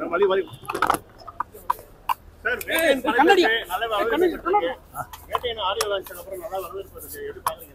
Sir வலி வலி sir Vettaiyan படத்துக்கு நல்ல வரவேற்பு இருக்கு. வேட்டையன் ஆடியோ லான்ச்சுக்கு அப்புறம் நல்ல வரவேற்பு இருக்கு எப்படி பாக்குறீங்க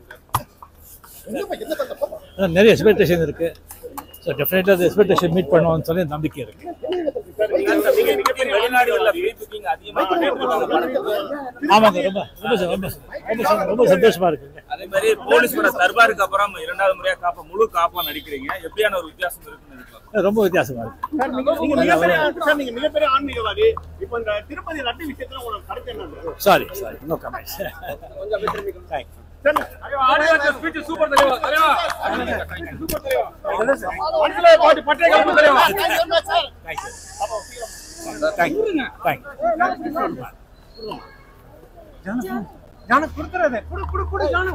சார் அதான் நிறைய எக்ஸ்பெக்டேஷன் இருக்கு ஸோ டெஃபினெட்லி அந்த எக்ஸ்பெக்டேஷன் மீட் பண்ணுவோம்னு சொல்லி நம்பிக்கை இருக்கு சார் நீங்க நீங்க மிகப்பெரிய வெளிநாடுகள்ல ஃப்ரீ புக்கிங் அதிகமா ஆமாங்க ரொம்ப ரொம்ப ச- ரொம்ப ரொம்ப ச- ரொம்ப சந்தோஷமா இருக்குங்க அதே மாதிரி போலீஸ் பட தர்பாருக்கு அப்புறம் இரண்டாவது முறையா காப்பா முழு காப்பா நடிக்கிறீங்க எப்படியான ஒரு வித்தியாசம் இருக்குன்னு எதிர்பார்க்கறீங்க? ரொம்ப வித்தியாசமா இருக்கு சார் நீங்க நீங்க மிகப்பெரிய சார் நீங்க மிகப்பெரிய ஆன்மீகவாதி இப்போ இந்த திருப்பதி லட்டு விஷயத்துல உங்களுக்கு கருத்து என்ன sorry sorry no comments thanks sir மனசுல பாட்டு பட்டே கலப்பு தலைவா தேங்க்யூ தேங்க்யூ ஜானு கொடுத்துறதே குடு குடு குடு ஜானு